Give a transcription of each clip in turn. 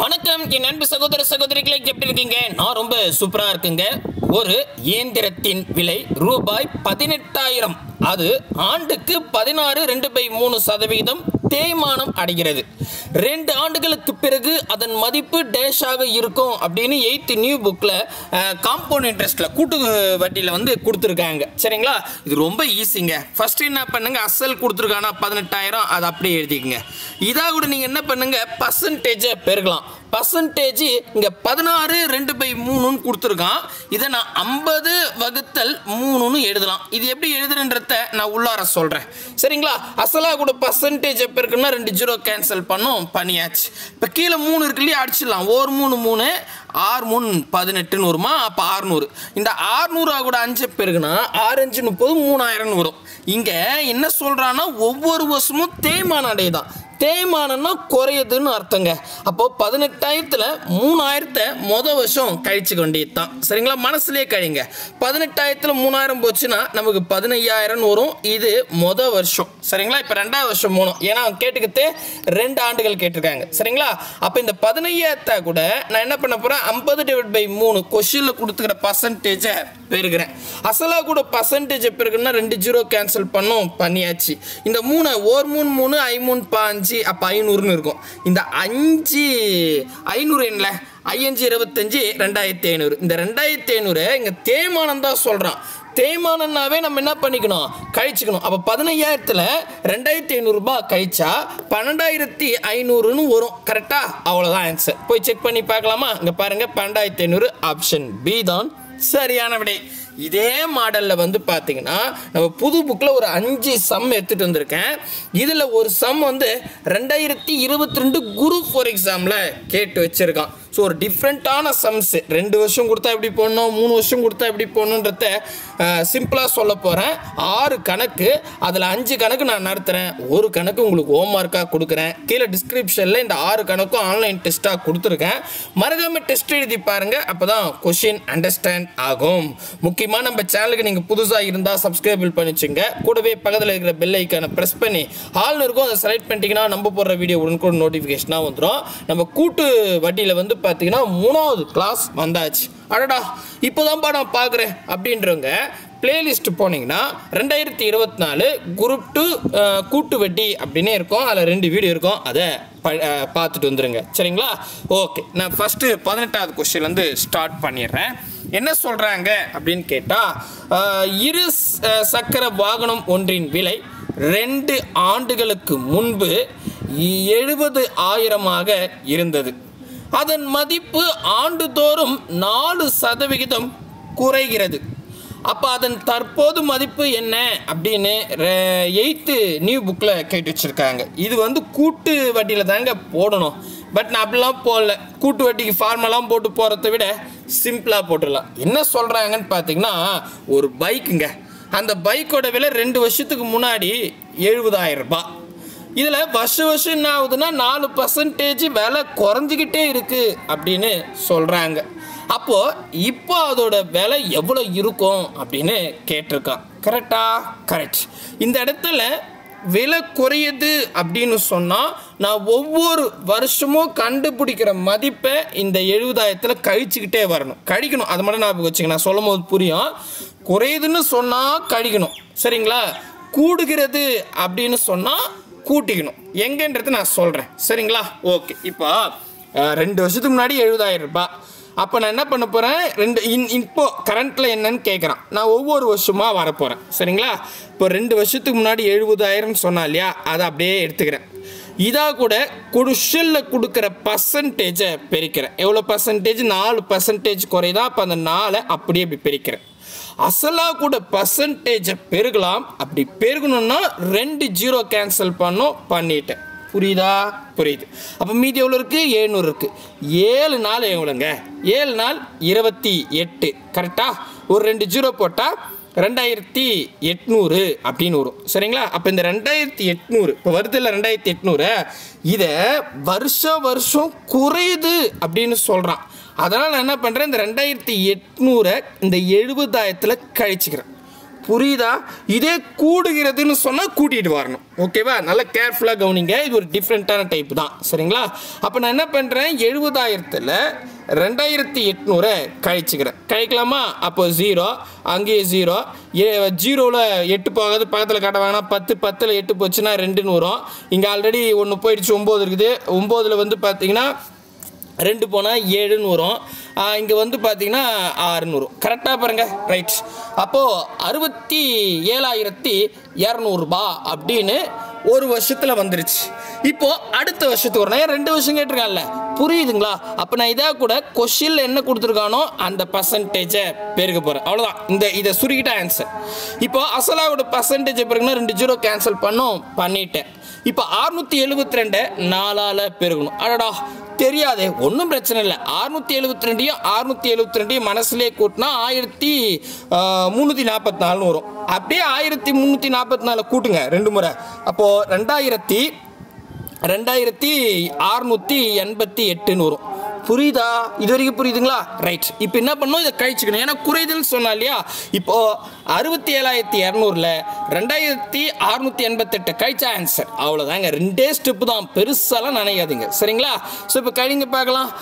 வணக்கம் என் அன்பு சகோதர சகோதரிகளை எப்படி இருக்கீங்க நான் ரொம்ப சூப்பரா இருக்குங்க ஒரு இயந்திரத்தின் விலை ரூபாய் பதினெட்டாயிரம் அது ஆண்டுக்கு பதினாறு ரெண்டு பை மூணு சதவீதம் தேய்மானம் அடைகிறது ரெண்டு ஆண்டுகளுக்கு பிறகு அதன் மதிப்பு டேஷாக இருக்கும் அப்படின்னு எயித்து நியூ புக்கில் காம்பவுண்ட் இன்ட்ரெஸ்ட்டில் கூட்டு வட்டியில் வந்து கொடுத்துருக்காங்க சரிங்களா இது ரொம்ப ஈஸிங்க ஃபர்ஸ்ட் என்ன பண்ணுங்க அசல் கொடுத்துருக்கானா பதினெட்டாயிரம் அதை அப்படியே எழுதிக்கங்க இதாக கூட நீங்கள் என்ன பண்ணுங்க பர்சன்டேஜை பெருகலாம் பர்சன்டேஜ் இங்கே பதினாறு ரெண்டு பை மூணுன்னு கொடுத்துருக்கான் இதை நான் ஐம்பது வகுத்தல் மூணுன்னு எழுதலாம் இது எப்படி எழுதுறன்றத நான் உள்ளார சொல்கிறேன் சரிங்களா அசலாக கூட பர்சன்டேஜ் எப்போ இருக்குன்னா ரெண்டு ஜீரோ கேன்சல் பண்ணும் பண்ணியாச்சு இப்போ கீழே மூணு இருக்கு இல்லையா அடிச்சிடலாம் ஒரு மூணு மூணு ஆறு மூணு பதினெட்டுன்னு வருமா அப்போ ஆறுநூறு இந்த ஆறுநூறுவா கூட அஞ்சு பெருகுனா ஆறு அஞ்சு முப்பது மூணாயிரம்னு வரும் இங்கே என்ன சொல்கிறான்னா ஒவ்வொரு வருஷமும் தேய்மானம் அடையுதான் தேய்மானம்னா குறையுதுன்னு அர்த்தங்க அப்போ பதினெட்டாயிரத்தில் மூணாயிரத்தை மொத வருஷம் கழிச்சுக்க வேண்டியது தான் சரிங்களா மனசுலேயே கழிங்க பதினெட்டாயிரத்தில் மூணாயிரம் போச்சுன்னா நமக்கு பதினையாயிரம் வரும் இது மொத வருஷம் சரிங்களா இப்போ ரெண்டாவது வருஷம் போகணும் ஏன்னா அவங்க கேட்டுக்கிட்டு ரெண்டு ஆண்டுகள் கேட்டிருக்காங்க சரிங்களா அப்போ இந்த பதினையாயிரத்தை கூட நான் என்ன பண்ண போகிறேன் ஐம்பது டிவைட் பை மூணு கொஷினில் கொடுத்துக்கிற பர்சன்டேஜை பெருகிறேன் அசலாக கூட பர்சன்டேஜ் பெருகுன்னா ரெண்டு ஜீரோ கேன்சல் பண்ணும் பண்ணியாச்சு இந்த மூணு ஓர் மூணு மூணு ஐ மூணு பாஞ்சு அப்போ ஐநூறுன்னு இருக்கும் இந்த அஞ்சு ஐநூறு என்ன ஐயஞ்சு இருபத்தஞ்சு ரெண்டாயிரத்தி ஐநூறு இந்த ரெண்டாயிரத்தி ஐநூறு இங்கே தேய்மானம் தான் சொல்கிறான் தேய்மானம்னாவே நம்ம என்ன பண்ணிக்கணும் கழிச்சுக்கணும் அப்போ பதினையாயிரத்தில் ரெண்டாயிரத்தி ஐநூறுரூபா கழிச்சா பன்னெண்டாயிரத்தி ஐநூறுன்னு வரும் கரெக்டாக அவ்வளோதான் ஆன்சர் போய் செக் பண்ணி பார்க்கலாமா இங்கே பாருங்கள் பன்னெண்டாயிரத்தி ஐநூறு ஆப்ஷன் பி தான் சரியான விடை இதே மாடலில் வந்து பார்த்தீங்கன்னா நம்ம புது புக்கில் ஒரு அஞ்சு சம் எடுத்துகிட்டு வந்திருக்கேன் இதில் ஒரு சம் வந்து ரெண்டாயிரத்தி இருபத்தி ரெண்டு குரூப் ஃபோர் எக்ஸாமில் கேட்டு வச்சுருக்கான் ஸோ ஒரு டிஃப்ரெண்ட்டான சம்ஸ் ரெண்டு வருஷம் கொடுத்தா எப்படி போடணும் மூணு வருஷம் கொடுத்தா எப்படி போடணுன்றத சிம்பிளாக சொல்ல போகிறேன் ஆறு கணக்கு அதில் அஞ்சு கணக்கு நான் நடத்துகிறேன் ஒரு கணக்கு உங்களுக்கு ஹோம் ஒர்க்காக கொடுக்குறேன் கீழே டிஸ்கிரிப்ஷனில் இந்த ஆறு கணக்கும் ஆன்லைன் டெஸ்ட்டாக கொடுத்துருக்கேன் மறக்காமல் டெஸ்ட் எழுதி பாருங்கள் அப்போ தான் கொஷின் அண்டர்ஸ்டாண்ட் ஆகும் முக்கியமாக நம்ம சேனலுக்கு நீங்கள் புதுசாக இருந்தால் சப்ஸ்கிரைபிள் பண்ணிச்சுங்க கூடவே பக்கத்தில் இருக்கிற பெல் ஐக்கானை ப்ரெஸ் பண்ணி ஆள்னு இருக்கும் அதை செலக்ட் பண்ணிட்டீங்கன்னா நம்ம போடுற வீடியோ உடனுக்குடன் நோட்டிஃபிகேஷனாக வந்துடும் நம்ம கூட்டு வட்டியில் வந்து பார்த்தீங்கன்னா மூணாவது கிளாஸ் வந்தாச்சு அடடா இப்போதான்ப்பா நான் பார்க்குறேன் அப்படின்றவங்க பிளேலிஸ்ட் போனீங்கன்னா ரெண்டாயிரத்தி இருபத்தி நாலு குரூப் டூ கூட்டு வட்டி அப்படின்னே இருக்கும் அதில் ரெண்டு வீடியோ இருக்கும் அதை ப அஹ், பார்த்துட்டு வந்துருங்க சரிங்களா ஓகே நான் ஃபஸ்ட்டு பதினெட்டாவது கொஸ்டின்லேருந்து ஸ்டார்ட் பண்ணிடுறேன் என்ன சொல்கிறாங்க அப்படின்னு கேட்டால் இரு ச- சக்கர வாகனம் ஒன்றின் விலை ரெண்டு ஆண்டுகளுக்கு முன்பு எழுபது ஆயிரமாக இருந்தது அதன் மதிப்பு ஆண்டுதோறும் நாலு சதவிகிதம் குறைகிறது அப்போ அதன் தற்போது மதிப்பு என்ன அப்படின்னு எயித்து நியூ புக்கில் கேட்டு வச்சுருக்காங்க இது வந்து கூட்டு வட்டியில் தாங்க போடணும் பட் நான் அப்படிலாம் போடல கூட்டு வட்டிக்கு ஃபார்மெல்லாம் போட்டு போகிறத விட சிம்பிளாக போட்டுடலாம் என்ன சொல்கிறாங்கன்னு பார்த்தீங்கன்னா ஒரு பைக்குங்க அந்த பைக்கோட விலை ரெண்டு வருஷத்துக்கு முன்னாடி எழுபதாயிரம் ரூபாய் இதில் வருஷம் வருஷம் என்ன ஆகுதுன்னா நாலு பர்சன்டேஜ் விலை குறைஞ்சிக்கிட்டே இருக்கு அப்படின்னு சொல்கிறாங்க அப்போது இப்போ அதோட விலை எவ்வளோ இருக்கும் அப்படின்னு கேட்டிருக்கான் கரெக்டா கரெக்ட் இந்த இடத்துல விலை குறையுது அப்படின்னு சொன்னால் நான் ஒவ்வொரு வருஷமும் கண்டுபிடிக்கிற மதிப்பை இந்த எழுபதாயிரத்தில் கழிச்சுக்கிட்டே வரணும் கழிக்கணும் அது மட்டும் ஞாபகம் வச்சுங்க நான் சொல்லும் போது புரியும் குறையுதுன்னு சொன்னால் கழிக்கணும் சரிங்களா கூடுகிறது அப்படின்னு சொன்னால் கூட்டிக்கணும் எங்கன்றது நான் சொல்கிறேன் சரிங்களா ஓகே இப்போ அஹ், ரெண்டு வருஷத்துக்கு முன்னாடி எழுபதாயிரம் ரூபாய் அப்போ நான் என்ன பண்ண போகிறேன் ரெண்டு இன் இப்போ கரண்ட்டில் என்னன்னு கேட்குறான் நான் ஒவ்வொரு வருஷமாக வரப்போகிறேன் சரிங்களா இப்போ ரெண்டு வருஷத்துக்கு முன்னாடி எழுபதாயிரம்னு சொன்னா இல்லையா அதை அப்படியே எடுத்துக்கிறேன் இதாக கூட குடிஷலில் கொடுக்குற பர்சன்டேஜை பெருக்கிறேன் எவ்வளோ பர்சன்டேஜ் நாலு பர்சன்டேஜ் குறையுதா அப்போ அந்த நாலை அப்படியே இப்படி பெருக்கிறேன் அசலாக கூட பர்சன்டேஜை பெருகலாம் அப்படி பெருகணும்னா ரெண்டு ஜீரோ கேன்சல் பண்ணோம் பண்ணிட்டேன் புரியுதா புரியுது அப்போ மீதி எவ்வளோ இருக்குது ஏழ்நூறு இருக்குது ஏழு நாள் எவ்வளோங்க ஏழு நாள் இருபத்தி எட்டு கரெக்டாக ஒரு ரெண்டு ஜீரோ போட்டால் ரெண்டாயிரத்தி எட்நூறு அப்படின்னு வரும் சரிங்களா அப்போ இந்த ரெண்டாயிரத்தி எட்நூறு இப்போ வருது இல்லை ரெண்டாயிரத்தி எட்நூறு இதை வருஷம் வருஷம் குறையுது அப்படின்னு சொல்கிறான் அதனால் நான் என்ன பண்ணுறேன் இந்த ரெண்டாயிரத்தி எட்நூறை இந்த எழுபதாயிரத்தில் கழிச்சுக்கிறேன் புரியுதா இதே கூடுகிறதுன்னு சொன்னால் கூட்டிகிட்டு வரணும் ஓகேவா நல்லா கேர்ஃபுல்லாக கவனிங்க இது ஒரு டிஃப்ரெண்ட்டான டைப் தான் சரிங்களா அப்போ நான் என்ன பண்ணுறேன் எழுபதாயிரத்தில் ரெண்டாயிரத்தி எட்நூறை கழிச்சுக்கிறேன் கழிக்கலாமா அப்போ ஜீரோ அங்கேயே ஜீரோ ஏ ஜீரோவில் எட்டு போகாது பக்கத்தில் காட்ட வேணாம் பத்து பத்தில் எட்டு போச்சுன்னா ரெண்டுன்னு வரும் இங்கே ஆல்ரெடி ஒன்று போயிடுச்சு ஒம்பது இருக்குது ஒம்போதில் வந்து பார்த்தீங்கன்னா ரெண்டு போனால் ஏழுன்னு வரும் இங்கே வந்து பார்த்தீங்கன்னா ஆறுன்னு வரும் கரெக்டாக பாருங்கள் ரைட் அப்போது அறுபத்தி ஏழாயிரத்தி இரநூறுபா அப்படின்னு ஒரு வருஷத்தில் வந்துருச்சு இப்போ அடுத்த வருஷத்துக்கு வரணும் ஏன் ரெண்டு வருஷம் கேட்டிருக்கான்ல புரியுதுங்களா அப்போ நான் இதாக கூட கொஷினில் என்ன கொடுத்துருக்கானோ அந்த பர்சன்டேஜை பெருக்க போகிறேன் அவ்வளோதான் இந்த இதை சுருக்கிட்ட ஆன்சர் இப்போ அசலாவோட பர்சன்டேஜ் பெருக்கணும் ரெண்டு ஜீரோ கேன்சல் பண்ணோம் பண்ணிட்டேன் இப்போ அறுநூத்தி எழுபத்தி ரெண்டை நாலால் பெருகணும் அடடா தெரியாதே ஒன்றும் பிரச்சனை இல்லை அறுநூத்தி எழுபத்தி ரெண்டையும் அறுநூத்தி எழுபத்தி ரெண்டையும் மனசுலேயே கூட்டினா ஆயிரத்தி முந்நூற்றி நாற்பத்தி நாலுன்னு வரும் அப்படியே ஆயிரத்தி முந்நூற்றி நாற்பத்தி நாலு கூட்டுங்க ரெண்டு முறை அப்போது ரெண்டாயிரத்தி ரெண்டாயிரத்தி அறுநூற்றி எண்பத்தி எட்டுன்னு வரும் புரியுதா இது வரைக்கும் புரியுதுங்களா ரைட் இப்போ என்ன பண்ணணும் இதை கழிச்சுக்கணும் ஏன்னா குறைதல் சொன்னா இல்லையா இப்போ அறுபத்தி ஏழாயிரத்தி இரநூறுல ரெண்டாயிரத்தி அறுநூத்தி எண்பத்தெட்டு கழிச்ச ஆன்சர் அவ்வளோதாங்க ரெண்டே ஸ்டெப்பு தான் பெருசாலாம் நினைக்காதீங்க சரிங்களா ஸோ இப்போ கழிங்க பார்க்கலாம்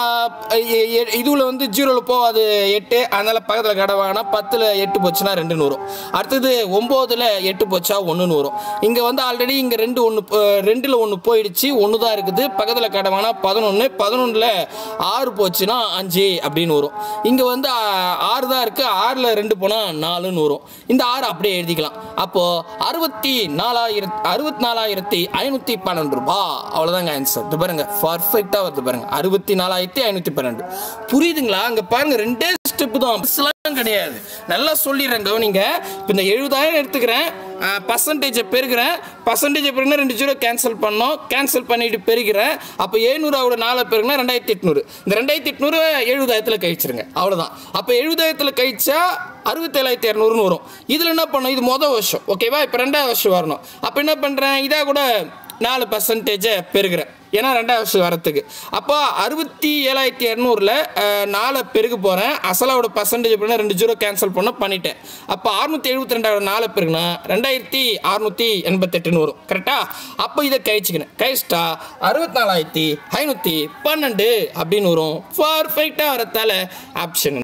இதுவில் வந்து ஜீரோவில் போகாது எட்டு அதனால் பக்கத்தில் கடை வாங்கினா பத்தில் எட்டு போச்சுன்னா ரெண்டுன்னு வரும் அடுத்தது ஒம்போதில் எட்டு போச்சா ஒன்றுன்னு வரும் இங்கே வந்து ஆல்ரெடி இங்கே ரெண்டு ஒன்று ரெண்டில் ஒன்று போயிடுச்சு ஒன்று தான் இருக்குது பக்கத்தில் கடை வாங்கினா பதினொன்று பதினொன்றில் ஆறு போச்சுன்னா அஞ்சு அப்படின்னு வரும் இங்கே வந்து ஆ, ஆறு தான் இருக்குது ஆறில் ரெண்டு போனால் நாலுன்னு வரும் இந்த ஆறு அப்படியே எழுதிக்கலாம் அப்போது அறுபத்தி நாலாயிரத்தி அறுபத்தி நாலாயிரத்தி ஐநூற்றி பன்னெண்டு ரூபா அவ்வளோதாங்க ஆன்சர் இது பாருங்க பர்ஃபெக்டாக வருது பாருங்க அறுபத்தி நாலாயிரத்தி ஐநூற்றி பன்னெண்டு புரியுதுங்களா அங்கே பாருங்க ரெண்டே ஸ்டெப்பு தான் பஸ்லாம் கிடையாது நல்லா சொல்லிடுறேன் கவனிங்க இப்போ இந்த எழுபதாயிரம் எடுத்துக்கிறேன் பர்சன்டேஜை பெருக்கிறேன் பர்சன்டேஜை பெருகினா ரெண்டு ஜீரோ கேன்சல் பண்ணோம் கேன்சல் பண்ணிட்டு பெருகிறேன் அப்போ எழுநூறாவோட நாலு பெருகினா ரெண்டாயிரத்தி எட்நூறு இந்த ரெண்டாயிரத்தி எட்நூறு எழுபதாயிரத்தில் கழிச்சிருங்க அவ்வளோதான் அப்போ எழுபதாயிரத்தில் கழிச்சா அறுபத்தேழாயிரத்தி இரநூறுன்னு வரும் இதில் என்ன பண்ணோம் இது மொதல் வருஷம் ஓகேவா இப்போ ரெண்டாவது வருஷம் வரணும் அப்போ என்ன பண்ணுறேன் இதாக கூட நாலு பர்சன்டேஜை பெருகிறேன் ஏன்னா ரெண்டாவது வருஷம் வரத்துக்கு அப்போ அறுபத்தி ஏழாயிரத்தி இரநூறுல நாலை பெருக போகிறேன் அசலாவோட பர்சன்டேஜ் பண்ண ரெண்டு ஜீரோ கேன்சல் பண்ண பண்ணிட்டேன் அப்போ அறுநூத்தி எழுபத்தி ரெண்டாயிரம் நாலு பெருகுனா ரெண்டாயிரத்தி அறுநூத்தி எண்பத்தெட்டுன்னு வரும் கரெக்டா அப்போ இதை கழிச்சுக்கிறேன் கழிச்சிட்டா அறுபத்தி நாலாயிரத்தி ஐநூற்றி பன்னெண்டு அப்படின்னு வரும் பர்ஃபெக்டாக வரத்தால ஆப்ஷன்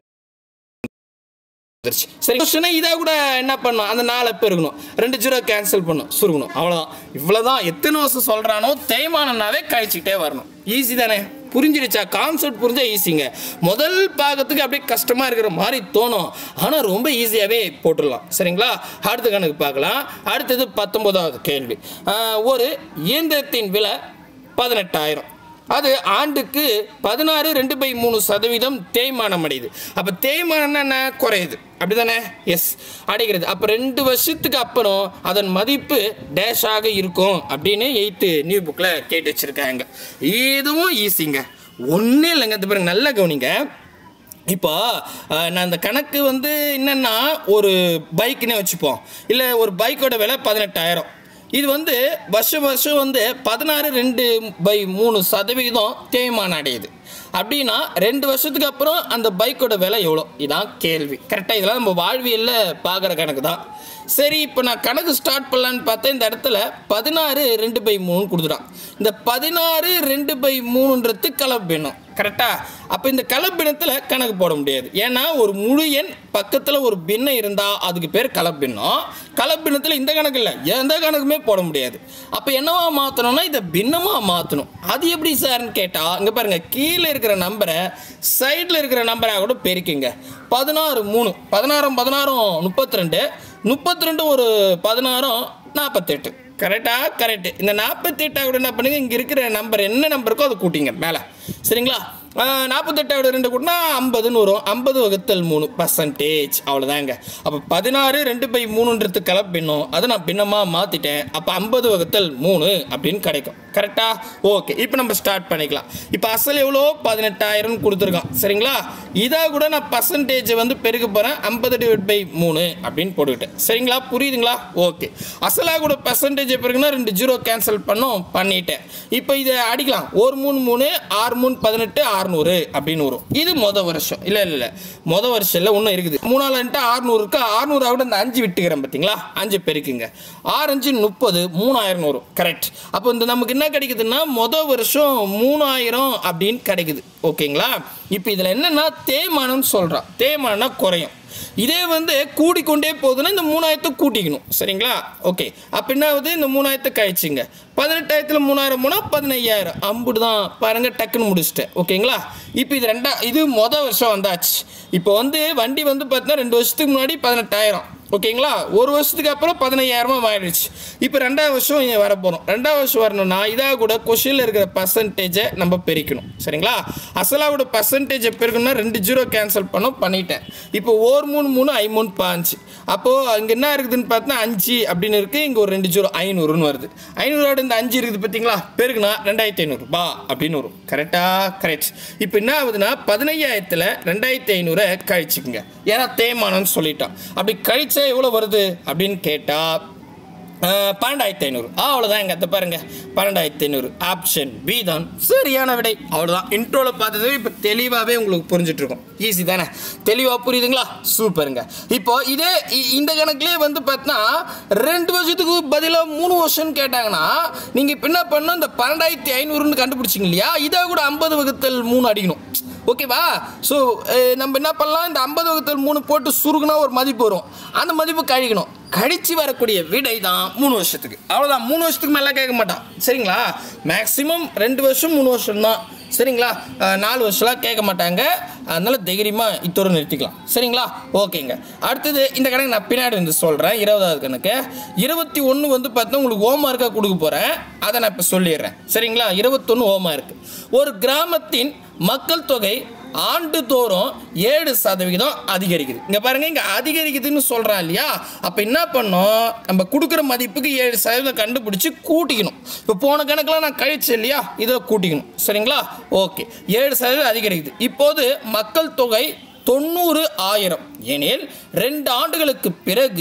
வந்துருச்சு சரி கொஸ்டினை இதாக கூட என்ன பண்ணணும் அந்த நாளை பெருகணும் ரெண்டு ஜீரோ கேன்சல் பண்ணும் சுருகணும் அவ்வளோதான் இவ்வளோதான் எத்தனை வருஷம் சொல்கிறானோ தேய்மானம்னாவே கழிச்சிக்கிட்டே வரணும் ஈஸி தானே புரிஞ்சிருச்சா கான்செப்ட் புரிஞ்சா ஈஸிங்க முதல் பாகத்துக்கு அப்படியே கஷ்டமாக இருக்கிற மாதிரி தோணும் ஆனால் ரொம்ப ஈஸியாகவே போட்டுடலாம் சரிங்களா அடுத்த கணக்கு பார்க்கலாம் அடுத்தது பத்தொன்பதாவது கேள்வி ஆஹ், ஒரு இயந்திரத்தின் விலை பதினெட்டாயிரம் அது ஆண்டுக்கு பதினாறு ரெண்டு பை மூணு சதவீதம் தேய்மானம் அடையுது அப்போ தேய்மானம்னா என்ன குறையுது அப்படிதானே எஸ் அடைகிறது அப்போ ரெண்டு வருஷத்துக்கு அப்புறம் அதன் மதிப்பு டேஷாக இருக்கும் அப்படின்னு எயித்து நியூ புக்கில் கேட்டு வச்சுருக்காங்க இதுவும் ஈஸிங்க ஒன்றும் இல்லைங்க இது பாருங்க நல்லா கவனிங்க இப்போ அஹ், நான் அந்த கணக்கு வந்து என்னென்னா ஒரு பைக்குன்னே வச்சுப்போம் இல்லை ஒரு பைக்கோட விலை பதினெட்டாயிரம் இது வந்து வருஷம் வருஷம் வந்து பதினாறு ரெண்டு பை மூணு சதவிகிதம் தேய்மானம் அடையுது அப்படின்னா ரெண்டு வருஷத்துக்கு அப்புறம் அந்த பைக்கோட விலை எவ்வளோ இதான் கேள்வி கரெக்டாக இதெல்லாம் நம்ம வாழ்வியலில் பார்க்குற கணக்கு தான் சரி இப்போ நான் கணக்கு ஸ்டார்ட் பண்ணலான்னு பார்த்தா இந்த இடத்துல பதினாறு ரெண்டு பை மூணு கொடுத்துட்டான் இந்த பதினாறு ரெண்டு பை மூணுன்றது கலப்பினம் கரெக்டா அப்போ இந்த கலப்பினத்தில் கணக்கு போட முடியாது ஏன்னா ஒரு முழு எண் பக்கத்தில் ஒரு பின்னம் இருந்தால் அதுக்கு பேர் கலப்பினம் கலப்பினத்தில் இந்த கணக்கு இல்லை எந்த கணக்குமே போட முடியாது அப்போ என்னவா மாற்றணும்னா இதை பின்னமாக மாற்றணும் அது எப்படி சார்னு கேட்டால் இங்கே பாருங்கள் கீழே இருக்கிற நம்பரை சைடில் இருக்கிற நம்பராக கூட பெருக்கிங்க பதினாறு மூணு பதினாறும் பதினாறும் முப்பத்தி ரெண்டு முப்பத்தி ரெண்டு ஒரு பதினாறும் நாற்பத்தெட்டு கரெக்டா கரெக்ட் இந்த நாற்பத்தெட்டா கூட என்ன பண்ணுங்க இங்கே இருக்கிற நம்பர் என்ன நம்பர் இருக்கோ அதை கூட்டிங்க மேலே சரிங்களா நாற்பத்தெட்டாவோட ரெண்டு கூட்டினா ஐம்பதுன்னு வரும் ஐம்பது வகுத்தல் மூணு பர்சன்டேஜ் அவ்வளோதாங்க அப்போ பதினாறு ரெண்டு பை மூணுன்றது கலப்பின்னும் அதை நான் பின்னமாக மாற்றிட்டேன் அப்போ ஐம்பது வகுத்தல் மூணு அப்படின்னு கிடைக்கும் கரெக்டா ஓகே இப்போ நம்ம ஸ்டார்ட் பண்ணிக்கலாம் இப்போ அசல் எவ்வளோ பதினெட்டாயிரம் கொடுத்துருக்கான் சரிங்களா இதாக கூட நான் பர்சன்டேஜ் வந்து பெருக்க போகிறேன் ஐம்பது டிவைட் பை மூணு அப்படின்னு போட்டுக்கிட்டேன் சரிங்களா புரியுதுங்களா ஓகே அசலாக கூட பர்சன்டேஜ் பெருக்குன்னா ரெண்டு ஜீரோ கேன்சல் பண்ணோம் பண்ணிட்டேன் இப்போ இதை அடிக்கலாம் ஒரு மூணு மூணு ஆறு மூணு பதினெட்டு அறுநூறு அப்படின்னு வரும் இது மொதல் வருஷம் இல்லை இல்லை இல்லை மொதல் வருஷம் இல்லை இன்னும் இருக்குது மூணாலன்ட்டு அறுநூறு இருக்கு அறுநூறு விட இந்த அஞ்சு விட்டுக்கிறேன் பார்த்தீங்களா அஞ்சு பெருக்குங்க ஆறு அஞ்சு முப்பது மூணாயிரம் வரும் கரெக்ட் அப்போ இந்த நமக்கு என்ன கிடைக்குதுன்னா மொதல் வருஷம் மூணாயிரம் அப்படின்னு கிடைக்குது ஓகேங்களா இப்போ இதில் என்னென்னா தேய்மானம்னு சொல்கிறான் தேய்மானம்னா குறையும் இதே வந்து கூடிக்கொண்டே போகுதுன்னா இந்த மூணாயிரத்தை கூட்டிக்கணும் சரிங்களா ஓகே அப்போ என்ன ஆகுது இந்த மூணாயிரத்தை கழிச்சுங்க பதினெட்டாயிரத்தில் மூணாயிரம் போனால் பதினையாயிரம் அம்புட்டு தான் பாருங்க டக்குன்னு முடிச்சிட்டேன் ஓகேங்களா இப்போ இது ரெண்டா இது மொதல் வருஷம் வந்தாச்சு இப்போ வந்து வண்டி வந்து பார்த்தீங்கன்னா ரெண்டு வருஷத்துக்கு முன்னாடி பதினெட்டாயிரம் ஓகேங்களா ஒரு வருஷத்துக்கு அப்புறம் பதினையாயிரமா மாறிடுச்சு இப்போ ரெண்டாவது வருஷம் இங்கே வர போகிறோம் ரெண்டாவது வருஷம் வரணும்னா இதாக கூட கொஷினில் இருக்கிற பர்சன்டேஜை நம்ம பெருக்கணும் சரிங்களா அசலாவோட பர்சன்டேஜை பெருக்கணும்னா ரெண்டு ஜீரோ கேன்சல் பண்ணோம் பண்ணிட்டேன் இப்போ ஓர் மூணு மூணு ஐ மூணு பாஞ்சு அப்போது அங்கே என்ன இருக்குதுன்னு பார்த்தா அஞ்சு அப்படின்னு இருக்குது இங்கே ஒரு ரெண்டு ஜீரோ ஐநூறுன்னு வருது ஐநூறோட இந்த அஞ்சு இருக்குது பார்த்தீங்களா பெருக்குனா ரெண்டாயிரத்தி ஐநூறு பா அப்படின்னு வரும் கரெக்டாக கரெக்ட் இப்போ என்ன ஆகுதுன்னா பதினையாயிரத்தில் ரெண்டாயிரத்தி ஐநூறை கழிச்சுக்குங்க ஏன்னா தேய்மானம்னு சொல்லிட்டோம் அப்படி கழிச்சா எவ்வளோ வருது அப்படின்னு கேட்டால் பன்னெண்டாயிரத்தி ஐநூறு அவ்வளோதான் எங்க அத்தை பாருங்க பன்னெண்டாயிரத்தி ஐநூறு ஆப்ஷன் பி தான் சரியான விடை அவ்வளோதான் இன்ட்ரோவில் பார்த்தது இப்போ தெளிவாகவே உங்களுக்கு புரிஞ்சுட்டு இருக்கும் ஈஸி தானே தெளிவாக புரியுதுங்களா சூப்பருங்க இப்போ இதே இ- இந்த கணக்குலேயே வந்து பார்த்தீங்கன்னா ரெண்டு வருஷத்துக்கு பதிலாக மூணு வருஷம்னு கேட்டாங்கன்னா நீங்கள் இப்போ என்ன பண்ணணும் இந்த பன்னெண்டாயிரத்தி ஐநூறுன்னு கண்டுபிடிச்சிங்க இல்லையா இதை கூட ஐம்பது வகுத்தல் மூணு அடிக்கணும் ஓகேவா ஸோ நம்ம என்ன பண்ணலாம் இந்த ஐம்பது வகுத்தல் மூணு போட்டு சுருகுனா ஒரு மதிப்பு வரும் அந்த மதிப்பு கழிக்கணும் கழிச்சு வரக்கூடிய விடை தான் மூணு வருஷத்துக்கு அவ்வளோதான் மூணு வருஷத்துக்கு மேலே கேட்க மாட்டான் சரிங்களா மேக்ஸிமம் ரெண்டு வருஷம் மூணு வருஷம் தான் சரிங்களா அஹ், நாலு வருஷம்லாம் கேட்க மாட்டாங்க அதனால தைரியமாக இத்தோடு நிறுத்திக்கலாம் சரிங்களா ஓகேங்க அடுத்தது இந்த கணக்கு நான் பின்னாடி வந்து சொல்கிறேன் இருபதாவது கணக்கு இருபத்தி ஒன்று வந்து பார்த்தா உங்களுக்கு ஓமா இருக்கா கொடுக்க போகிறேன் அதை நான் இப்போ சொல்லிடுறேன் சரிங்களா இருபத்தொன்று ஓமா இருக்குது ஒரு கிராமத்தின் மக்கள் தொகை ஆண்டுதோறும் ஏழு சதவிகிதம் அதிகரிக்குது இங்கே பாருங்க இங்கே அதிகரிக்குதுன்னு சொல்கிறான் இல்லையா அப்போ என்ன பண்ணோம் நம்ம கொடுக்குற மதிப்புக்கு ஏழு சதவீதம் கண்டுபிடிச்சி கூட்டிக்கணும் இப்போ போன கணக்கில் நான் கழிச்சேன் இல்லையா இதை கூட்டிக்கணும் சரிங்களா ஓகே ஏழு சதவீதம் அதிகரிக்குது இப்போது மக்கள் தொகை தொண்ணூறு ஆயிரம் எனில் ரெண்டு ஆண்டுகளுக்கு பிறகு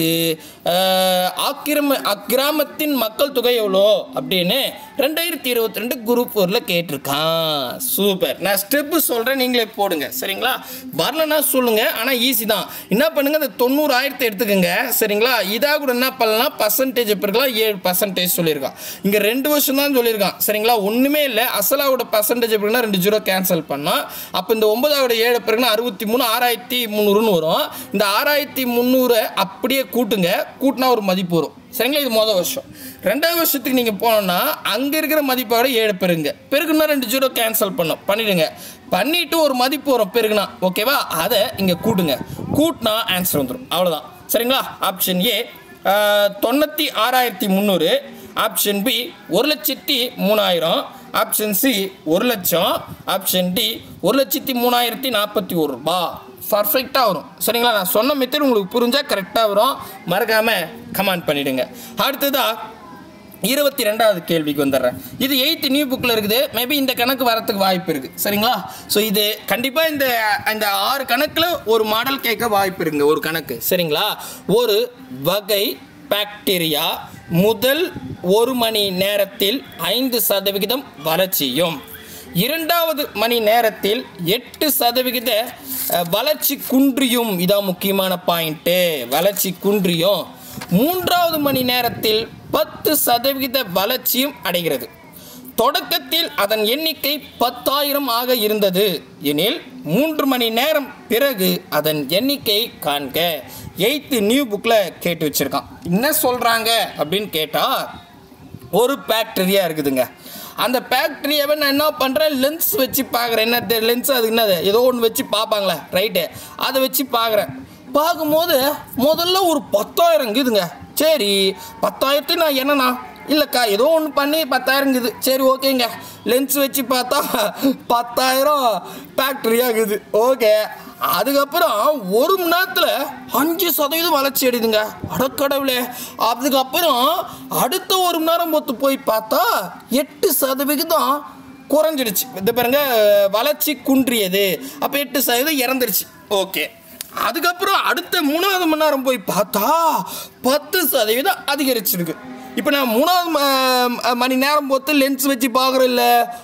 அஹ், ஆக்கிரம அக்கிராமத்தின் மக்கள் தொகை எவ்வளோ அப்படின்னு ரெண்டாயிரத்தி இருபத்தி ரெண்டு குரூப் ஃபோரில் கேட்டிருக்கான் சூப்பர் நான் ஸ்டெப்பு சொல்கிறேன் நீங்களே போடுங்க சரிங்களா வரலன்னா சொல்லுங்கள் ஆனால் ஈஸி தான் என்ன பண்ணுங்க அந்த தொண்ணூறு ஆயிரத்தை எடுத்துக்கோங்க சரிங்களா இதாக கூட என்ன பண்ணலாம் பர்சன்டேஜ் பிறகுலாம் ஏழு பர்சன்டேஜ் சொல்லியிருக்கான் இங்கே ரெண்டு வருஷம் தான் சொல்லியிருக்கான் சரிங்களா ஒன்றுமே இல்லை அசலாவோட பர்சன்டேஜ் எப்படின்னா ரெண்டு ஜீரோ கேன்சல் பண்ணோம் அப்போ இந்த ஒன்பதாவோட ஏழு பிறகுனா அறுபத்தி மூணு ஆறாயிரத்தி முந்நூறுன்னு வரும் இந்த ஆறாயிரத்தி முந்நூறை அப்படியே கூட்டுங்க கூட்டினா ஒரு மதிப்பு வரும் சரிங்களா இது மொதல் வருஷம் ரெண்டாவது வருஷத்துக்கு நீங்கள் போனோம்னா அங்கே இருக்கிற மதிப்போட ஏழு பெருங்க பெருகுனா ரெண்டு ஜீரோ கேன்சல் பண்ணோம் பண்ணிடுங்க பண்ணிட்டு ஒரு மதிப்பு வரும் பெருகுனா ஓகேவா அதை இங்கே கூட்டுங்க கூட்டினா ஆன்சர் வந்துடும் அவ்வளோதான் சரிங்களா ஆப்ஷன் ஏ தொண்ணூற்றி ஆறாயிரத்தி முந்நூறு ஆப்ஷன் பி ஒரு லட்சத்தி மூணாயிரம் ஆப்ஷன் சி ஒரு லட்சம் ஆப்ஷன் டி ஒரு லட்சத்தி மூணாயிரத்தி நாற்பத்தி ஒரு ரூபா பர்ஃபெக்டாக வரும் சரிங்களா நான் சொன்ன மெத்தட் உங்களுக்கு புரிஞ்சால் கரெக்டாக வரும் மறக்காமல் கமெண்ட் பண்ணிவிடுங்க அடுத்ததாக இருபத்தி ரெண்டாவது கேள்விக்கு வந்துடுறேன் இது எயித்து நியூ புக்கில் இருக்குது மேபி இந்த கணக்கு வரத்துக்கு வாய்ப்பு இருக்குது சரிங்களா ஸோ இது கண்டிப்பாக இந்த இந்த ஆறு கணக்கில் ஒரு மாடல் கேட்க வாய்ப்பு இருக்குங்க ஒரு கணக்கு சரிங்களா ஒரு வகை பாக்டீரியா முதல் ஒரு மணி நேரத்தில் ஐந்து சதவிகிதம் வளர்ச்சியும் இரண்டாவது மணி நேரத்தில் எட்டு சதவிகித அஹ், வளர்ச்சி குன்றியும் இதான் முக்கியமான பாயிண்ட்டு வளர்ச்சி குன்றியும் மூன்றாவது மணி நேரத்தில் பத்து சதவிகித வளர்ச்சியும் அடைகிறது தொடக்கத்தில் அதன் எண்ணிக்கை பத்தாயிரம் ஆக இருந்தது எனில் மூன்று மணி நேரம் பிறகு அதன் எண்ணிக்கை காண்க எயித்து நியூ புக்கில் கேட்டு வச்சிருக்கான் என்ன சொல்கிறாங்க அப்படின்னு கேட்டால் ஒரு பாக்டீரியா இருக்குதுங்க அந்த பாக்டீரியாவை நான் என்ன பண்ணுறேன் லென்ஸ் வச்சு பார்க்குறேன் என்ன லென்ஸ் அது என்னது ஏதோ ஒன்று வச்சு பார்ப்பாங்களே ரைட்டு அதை வச்சு பார்க்குறேன் பார்க்கும்போது முதல்ல ஒரு பத்தாயிரம் இருக்குதுங்க சரி பத்தாயிரத்து நான் என்னண்ணா இல்லைக்கா ஏதோ ஒன்று பண்ணி பத்தாயிரம் இருக்குது சரி ஓகேங்க லென்ஸ் வச்சு பார்த்தா பத்தாயிரம் பாக்டீரியா இருக்குது ஓகே அதுக்கப்புறம் ஒரு மணி நேரத்தில் அஞ்சு சதவீதம் வளர்ச்சி அடையுதுங்க அடக்கடவுளே அதுக்கப்புறம் அடுத்த ஒரு மணி நேரம் பொத்து போய் பார்த்தா எட்டு சதவிகிதம் குறைஞ்சிடுச்சு இந்த பாருங்க வளர்ச்சி குன்றியது அப்போ எட்டு சதவீதம் இறந்துருச்சு ஓகே அதுக்கப்புறம் அடுத்த மூணாவது மணி நேரம் போய் பார்த்தா பத்து சதவீதம் அதிகரிச்சிருக்கு இப்போ நான் மூணாவது ம- மணி நேரம் பொறுத்து லென்ஸ் வச்சு பார்க்குறேன்ல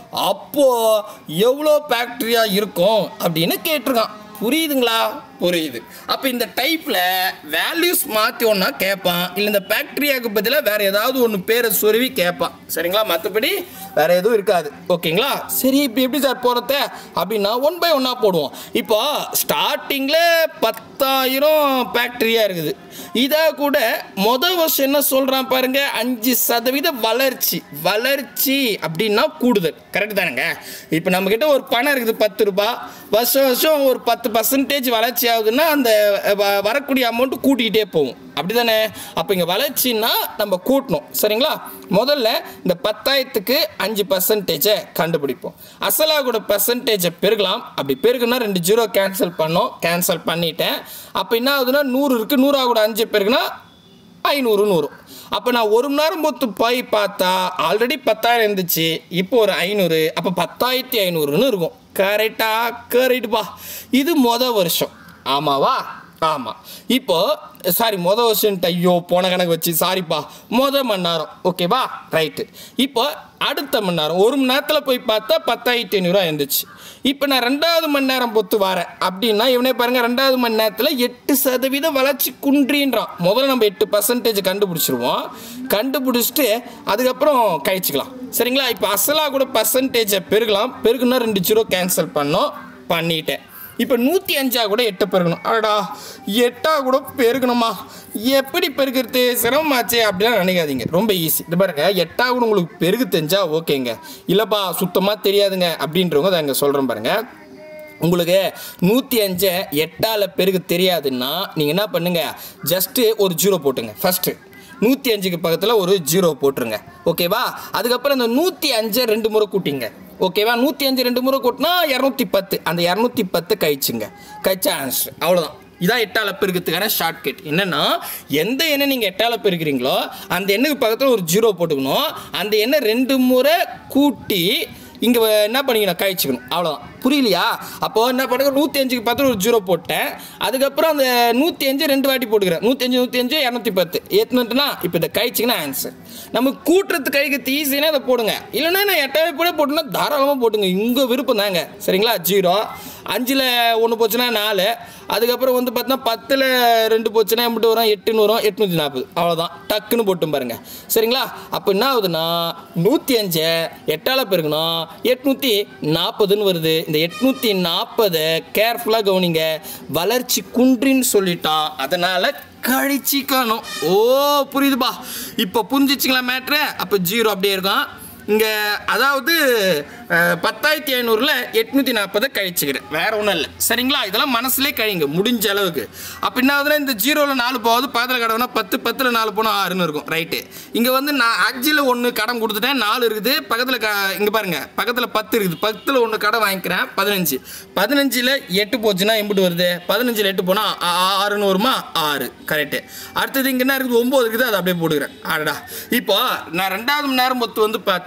அப்போது எவ்வளோ பாக்டீரியா இருக்கும் அப்படின்னு கேட்டிருக்கான் புரியுதுங்களா புரியுது அப்போ இந்த டைப்பில் வேல்யூஸ் மாற்றி ஒன்றா கேட்பான் இல்லை இந்த பாக்டீரியாவுக்கு பதிலாக வேறு ஏதாவது ஒன்று பேரை சொருவி கேட்பான் சரிங்களா மற்றபடி வேறு எதுவும் இருக்காது ஓகேங்களா சரி இப்போ எப்படி சார் போகிறத அப்படின்னா ஒன் பை ஒன்னாக போடுவோம் இப்போ ஸ்டார்டிங்கில் பத்தாயிரம் பாக்டீரியா இருக்குது இதாக கூட மொதல் வருஷம் என்ன சொல்கிறான் பாருங்க அஞ்சு சதவீத வளர்ச்சி வளர்ச்சி அப்படின்னா கூடுதல் கரெக்டு தானேங்க இப்போ நம்மக்கிட்ட ஒரு பணம் இருக்குது பத்து ரூபாய் வருஷம் வருஷம் ஒரு பத்து பர்சன்டேஜ் வளர்ச்சி ஆகுதுன்னா அந்த வ- வரக்கூடிய அமௌண்ட் கூட்டிக்கிட்டே போகும் அப்படி தானே அப்போ இங்கே வளர்ச்சின்னா நம்ம கூட்டணும் சரிங்களா முதல்ல இந்த பத்தாயிரத்துக்கு அஞ்சு பர்சன்டேஜை கண்டுபிடிப்போம் அசலா கூட பர்சன்டேஜை பெருகலாம் அப்படி பெருகுனா ரெண்டு ஜீரோ கேன்சல் பண்ணோம் கேன்சல் பண்ணிட்டேன் அப்போ என்ன ஆகுதுன்னா நூறு இருக்குது நூறா கூட அஞ்சு பெருகுனா ஐநூறு நூறு அப்போ நான் ஒரு மணி நேரம் பொறுத்து போய் பார்த்தா ஆல்ரெடி பத்தாயிரம் இருந்துச்சு இப்போ ஒரு ஐநூறு அப்போ பத்தாயிரத்தி ஐநூறுன்னு இருக்கும் கரெக்டா கரெக்டுப்பா இது மொத வருஷம் ஆமாவா ஆமாம் இப்போ சாரி மொத வருஷன்ட்டு ஐயோ போன கணக்கு வச்சு சாரிப்பா மொத மணி நேரம் ஓகேவா ரைட்டு இப்போ அடுத்த மணி நேரம் ஒரு மணி நேரத்தில் போய் பார்த்தா பத்தாயிரத்தி ஐநூறுரூவா இருந்துச்சு இப்போ நான் ரெண்டாவது மணி நேரம் பொத்து வரேன் அப்படின்னா இவனே பாருங்க ரெண்டாவது மணி நேரத்தில் எட்டு சதவீத வளர்ச்சி குன்றின்றான் முதல்ல நம்ம எட்டு பர்சன்டேஜ் கண்டுபிடிச்சிருவோம் கண்டுபிடிச்சிட்டு அதுக்கப்புறம் கழிச்சுக்கலாம் சரிங்களா இப்போ அசலாக கூட பர்சன்டேஜை பெருகலாம் பெருகுனா ரெண்டு ஜீரோ கேன்சல் பண்ணோம் பண்ணிட்டேன் இப்போ நூற்றி அஞ்சா கூட எட்டு பெருகணும் அடடா எட்டா கூட பெருகணுமா எப்படி பெருக்கிறது சிரமமாச்சே அப்படிலாம் நினைக்காதீங்க ரொம்ப ஈஸி இது பாருங்க எட்டா கூட உங்களுக்கு பெருகு தெரிஞ்சா ஓகேங்க இல்லைப்பா சுத்தமாக தெரியாதுங்க அப்படின்றவங்க அதை அங்கே சொல்கிறேன் பாருங்க உங்களுக்கு நூற்றி அஞ்சை எட்டால் பெருகு தெரியாதுன்னா நீங்கள் என்ன பண்ணுங்க ஜஸ்ட்டு ஒரு ஜீரோ போட்டுங்க ஃபஸ்ட்டு நூற்றி அஞ்சுக்கு பக்கத்தில் ஒரு ஜீரோ போட்டுருங்க ஓகேவா அதுக்கப்புறம் அந்த நூற்றி அஞ்சை ரெண்டு முறை கூட்டிங்க ஓகேவா நூற்றி அஞ்சு ரெண்டு முறை கூட்டினா இரநூத்தி பத்து அந்த இரநூத்தி பத்து கழிச்சுங்க கழிச்ச ஆன்சர் அவ்வளோதான் இதான் எட்டால பெருக்கிறதுக்கான ஷார்ட்கட் என்னன்னா எந்த எண்ணை நீங்கள் எட்டால பெருக்கிறீங்களோ அந்த எண்ணுக்கு பக்கத்தில் ஒரு ஜீரோ போட்டுக்கணும் அந்த எண்ணை ரெண்டு முறை கூட்டி இங்கே என்ன பண்ணிக்கணும் கழிச்சுக்கணும் அவ்வளோதான் புரியலையா அப்போது என்ன பண்ணுங்க நூற்றி அஞ்சுக்கு பத்து ஒரு ஜீரோ போட்டேன் அதுக்கப்புறம் அந்த நூற்றி அஞ்சு ரெண்டு வாட்டி போட்டுக்கிறேன் நூற்றி அஞ்சு நூற்றி அஞ்சு இரநூத்தி பத்து ஏற்றுனுட்டுனா இப்போ இதை கழிச்சிங்கன்னா ஆன்சர் நம்ம கூட்டுறது கழிக்கிறது ஈஸினா இதை போடுங்க இல்லைன்னா நான் எட்டாவது கூட போட்டுனா தாராளமாக போட்டுங்க இங்கே விருப்பம் தாங்க சரிங்களா ஜீரோ அஞ்சில் ஒன்று போச்சுன்னா நாலு அதுக்கப்புறம் வந்து பார்த்தீங்கன்னா பத்தில் ரெண்டு போச்சுன்னா எப்படி வரும் எட்டுன்னு வரும் எட்நூற்றி நாற்பது அவ்வளோதான் டக்குன்னு போட்டும் பாருங்க சரிங்களா அப்போ என்ன ஆகுதுன்னா நூற்றி அஞ்சை எட்டால் பெருக்கணும் எட்நூற்றி நாற்பதுன்னு வருது இந்த எட்நூற்றி நாற்பதை கேர்ஃபுல்லாக கவனிங்க வளர்ச்சி குன்றின்னு சொல்லிட்டான் அதனால் கழிச்சிக்கணும் ஓ புரியுதுப்பா இப்போ புரிஞ்சிச்சிங்களா மேட்ரு அப்போ ஜீரோ அப்படியே இருக்கும் இங்கே அதாவது அஹ், பத்தாயிரத்தி ஐநூறில் எட்நூற்றி நாற்பதை கழிச்சுக்கிறேன் வேற ஒன்றும் இல்லை சரிங்களா இதெல்லாம் மனசுலே கழிங்க முடிஞ்ச அளவுக்கு அப்போ என்ன ஆகுதுன்னா இந்த ஜீரோவில் நாலு போகுது பக்கத்தில் கடவுனா பத்து பத்தில் நாலு போனால் ஆறுன்னு இருக்கும் ரைட்டு இங்கே வந்து நான் அஞ்சில் ஒன்று கடன் கொடுத்துட்டேன் நாலு இருக்குது பக்கத்தில் க இங்கே பாருங்க பக்கத்தில் பத்து இருக்குது பத்தில் ஒன்று கடன் வாங்கிக்கிறேன் பதினஞ்சு பதினஞ்சில் எட்டு போச்சுன்னா எம்பிட்டு வருது பதினஞ்சில் எட்டு போனால் ஆறுன்னு வருமா ஆறு கரெக்டு அடுத்தது இங்கே என்ன இருக்குது ஒம்பது இருக்குது அதை அப்படியே போட்டுக்கிறேன் ஆடா இப்போ நான் ரெண்டாவது மணி நேரம் மொத்தம் வந்து பார்த்தா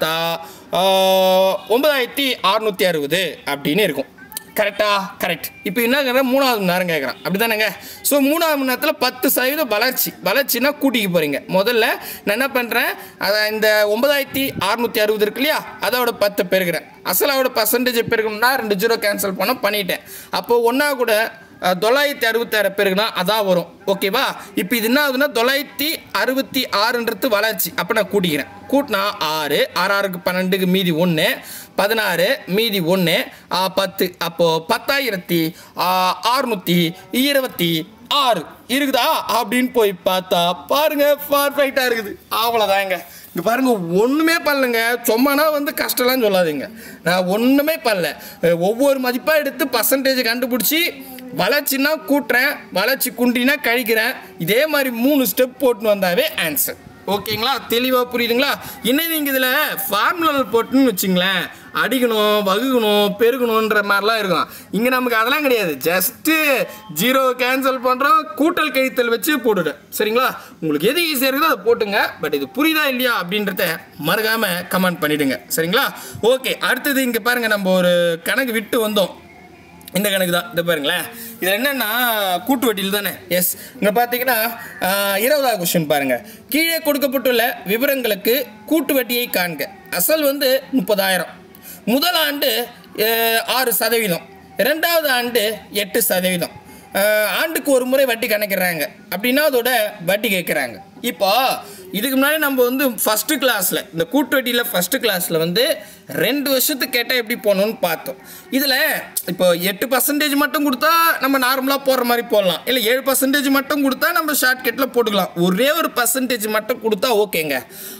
ஆஹ், ஒன்பதாயிரத்தி அறுநூற்றி அறுபது அப்படின்னு இருக்கும் கரெக்டா கரெக்ட் இப்போ என்ன கேட்குறேன் மூணாவது மணி நேரம் கேட்குறேன் அப்படி தானேங்க ஸோ மூணாவது மணி நேரத்தில் பத்து சதவீதம் வளர்ச்சி வளர்ச்சினா கூட்டிக்க போகிறீங்க முதல்ல நான் என்ன பண்ணுறேன் அதை இந்த ஒன்பதாயிரத்தி அறுநூற்றி அறுபது இருக்கு இல்லையா அதோட பத்து பெருக்கிறேன் அசலாவோட பர்சன்டேஜ் பெருக்கணும்னா ரெண்டு ஜீரோ கேன்சல் பண்ண பண்ணிட்டேன் அப்போ ஒன்றா கூட அஹ், தொள்ளாயிரத்தி அறுபத்தாறு பேருக்குனா அதான் வரும் ஓகேவா இப்போ இது என்ன ஆகுதுன்னா தொள்ளாயிரத்தி அறுபத்தி ஆறுன்றது வளர்ச்சி அப்போ நான் கூட்டிக்கிறேன் கூட்டினா ஆறு ஆறு ஆறுக்கு பன்னெண்டுக்கு மீதி ஒன்று பதினாறு மீதி ஒன்று பத்து அப்போது பத்தாயிரத்தி அறுநூற்றி இருபத்தி ஆறு இருக்குதா அப்படின்னு போய் பார்த்தா பாருங்க பர்ஃபெக்டாக இருக்குது அவ்வளோதாங்க இங்கே பாருங்க ஒன்றுமே பண்ணலங்க சும்மானா வந்து கஷ்டம்லாம் சொல்லாதீங்க நான் ஒன்றுமே பண்ணல அஹ் ஒவ்வொரு மதிப்பாக எடுத்து பர்சன்டேஜ் கண்டுபிடிச்சி வளர்ச்சின்னா கூட்டுறேன் வளர்ச்சி குண்டினா கழிக்கிறேன் இதே மாதிரி மூணு ஸ்டெப் போட்டுன்னு வந்தாவே ஆன்சர் ஓகேங்களா தெளிவாக புரியுதுங்களா இன்னும் நீங்கள் இதில் ஃபார்முலா போட்டுன்னு வச்சுங்களேன் அடிக்கணும் வகுக்கணும் பெருகணுன்ற மாதிரிலாம் இருக்கும் இங்கே நமக்கு அதெல்லாம் கிடையாது ஜஸ்ட்டு ஜீரோ கேன்சல் பண்ணுறோம் கூட்டல் கழித்தல் வச்சு போட்டுட்டேன் சரிங்களா உங்களுக்கு எது ஈஸியாக இருக்குதோ அதை போட்டுங்க பட் இது புரியுதா இல்லையா அப்படின்றத மறக்காமல் கமெண்ட் பண்ணிவிடுங்க சரிங்களா ஓகே அடுத்தது இங்கே பாருங்கள் நம்ம ஒரு கணக்கு விட்டு வந்தோம் இந்த கணக்கு தான் இது பாருங்களேன் இதில் என்னென்னா கூட்டு வட்டியில் தானே எஸ் இங்கே பார்த்தீங்கன்னா ஆஹ், இருபதாவது கொஸ்டின் பாருங்கள் கீழே கொடுக்கப்பட்டுள்ள விவரங்களுக்கு கூட்டு வட்டியை காண்க அசல் வந்து முப்பதாயிரம் முதல் ஆண்டு அஹ், ஆறு சதவீதம் ரெண்டாவது ஆண்டு எட்டு சதவீதம் அஹ், ஆண்டுக்கு ஒரு முறை வட்டி கணக்கிறாங்க அப்படின்னா அதோட வட்டி கேட்குறாங்க இப்போ இதுக்கு முன்னாடி நம்ம வந்து ஃபஸ்ட்டு கிளாஸில் இந்த கூட்டு வட்டியில் ஃபஸ்ட்டு கிளாஸில் வந்து ரெண்டு வருஷத்துக்கு கேட்டால் எப்படி போகணும்னு பார்த்தோம் இதில் இப்போ எட்டு பர்சன்டேஜ் மட்டும் கொடுத்தா நம்ம நார்மலாக போடுற மாதிரி போடலாம் இல்லை ஏழு பர்சன்டேஜ் மட்டும் கொடுத்தா நம்ம ஷார்ட்கட்டில் போட்டுக்கலாம் ஒரே ஒரு பர்சன்டேஜ் மட்டும் கொடுத்தா ஓகேங்க